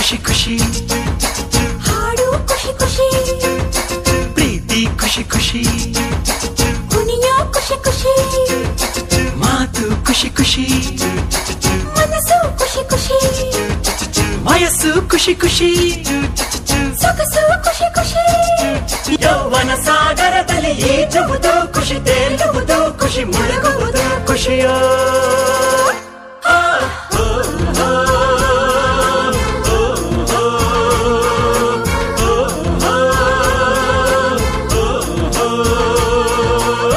ಖುಷಿ ಖುಷಿ ಹಾಡು ಖುಷಿ ಖುಷಿ ಪ್ರೀತಿ ಖುಷಿ ಖುಷಿ ಕುಣಿಯೋ ಖುಷಿ ಖುಷಿ ಮಾತು ಖುಷಿ ಖುಷಿ ಮನಸ್ಸು ಖುಷಿ ಖುಷಿ ವಯಸ್ಸು ಖುಷಿ ಖುಷಿ ಸೊಗಸು ಖುಷಿ ಖುಷಿ ಯೌವನ ಸಾಗರದಲ್ಲಿ ಈಜುವುದು ಖುಷಿ ತೇಲುವುದು ಖುಷಿ ಮುಳುಗುವುದು ಖುಷಿಯೋ ಆ, ಓ, ಓ, ಓ, ಓ, ಓ, ಓ, ಓ, ಓ.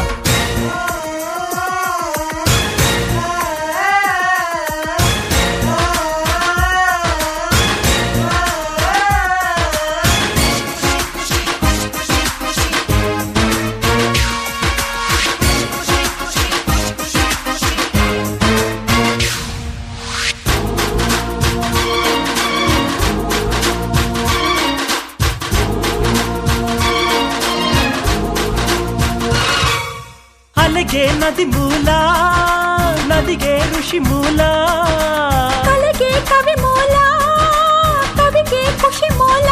ಅಲೆಗೆ ನದಿ ಮೂಲ ನದಿಗೆ ಋಷಿ ಮೂಲ ಕಲೆಗೆ ಕವಿ ಮೂಲ ಕವಿಗೆ ಖುಷಿ ಮೂಲ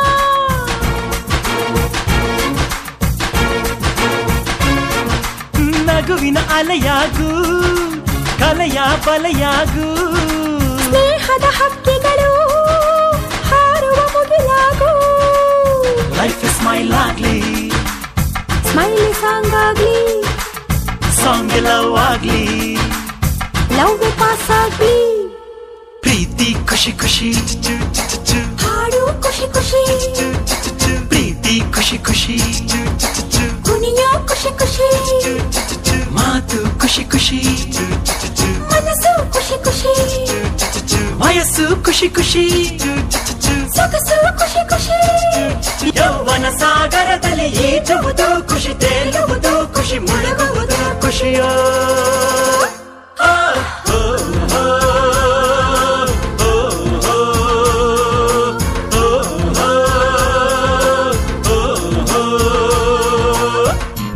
ನಗುವಿನ ಅಲೆಯಾಗು ಕಲೆಯ ಬಲೆಯಾಗು ಸ್ನೇಹದ ಹಕ್ಕಿಗಳು ಹಾರುವ ಮುಗಿಲಾಗು ಲೈಫ್ ಸ್ಮೈಲ್ ಆಗ್ಲಿ ಸ್ಮೈಲಿ ಸಾಂಗ್ ಆಗ್ಲಿ ಸಾಂಗ್ ಲವ್ ಆಗ್ಲಿ ಲವ್ ಪಾಸ್ ಆಗ್ಲಿ ಪ್ರೀತಿ ಖುಷಿ ಖುಷಿ ಹಾಡು ಖುಷಿ ಖುಷಿ ಪ್ರೀತಿ ಖುಷಿ ಖುಷಿ ಕುಣಿಯೋ ಖುಷಿ ಖುಷಿ ಮಾತು ಖುಷಿ ಖುಷಿ ಮನಸ್ಸು ಖುಷಿ ಖುಷಿ ವಯಸ್ಸು ಖುಷಿ ಖುಷಿ ಸೊಗಸು ಖುಷಿ ಖುಷಿ ಯೌವನ ಸಾಗರದಲ್ಲಿ ಈಜುವುದು ಖುಷಿ ತೇಲುವುದು ಖುಷಿ ಮುಳುಗುವುದು ಖುಷಿಯೋ ಆ, ಓ, ಓ, ಓ, ಓ, ಓ, ಓ, ಓ, ಓ.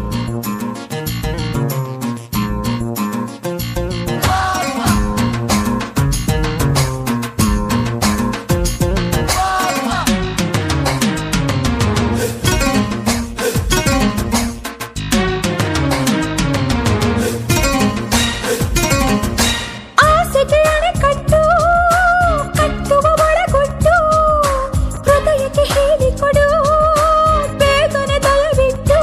ಆಸೆಗೆ ಅಣೆಕಟ್ಟು ಕಟ್ಟುವ ಒಳಗೊಟ್ಟು ಹೃದಯಕ್ಕೆ ಹೇಳಿಕೊಡು ಬೇಗನೆ ದಯವಿಟ್ಟು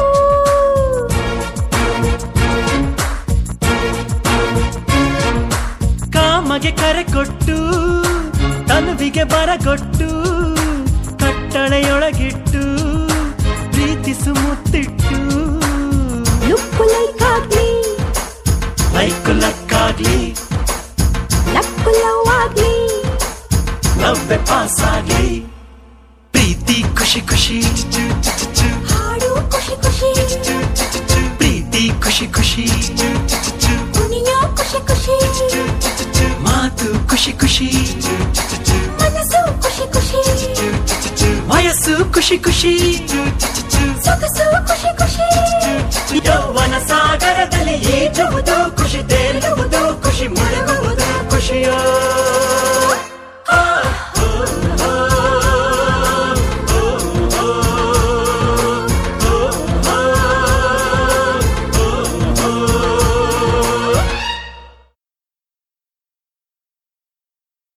ಕಾಮಗೆ ಕರೆ ಕೊಟ್ಟು ತನುವಿಗೆ ಬರಗೊಟ್ಟು ಕಟ್ಟಳೆಯೊಳಗಿಟ್ಟು ಪ್ರೀತಿಸು ಮುತ್ತಿಟ್ಟು ಲುಕ್ಕು ಲೈಕ್ ಆಗ್ಲಿ ಲೈಕ್ ಲಕ್ಕಾಗ್ಲಿ ಲಕ್ಕು ಲವ್ ಆಗ್ಲಿ ಲವ್ವೆ ಪಾಸ್ ಆಗ್ಲಿ ಪ್ರೀತಿ ಖುಷಿ ಖುಷಿ ಹಾಡು ಖುಷಿ ಖುಷಿ ಪ್ರೀತಿ ಖುಷಿ ಖುಷಿ ಕುಣಿಯೋ ಖುಷಿ ಖುಷಿ ಮಾತು ಖುಷಿ ಖುಷಿ ಮನಸ್ಸು ಖುಷಿ ಖುಷಿ ವಯಸ್ಸು ಖುಷಿ ಖುಷಿ ಸೊಗಸು ಖುಷಿ ಖುಷಿ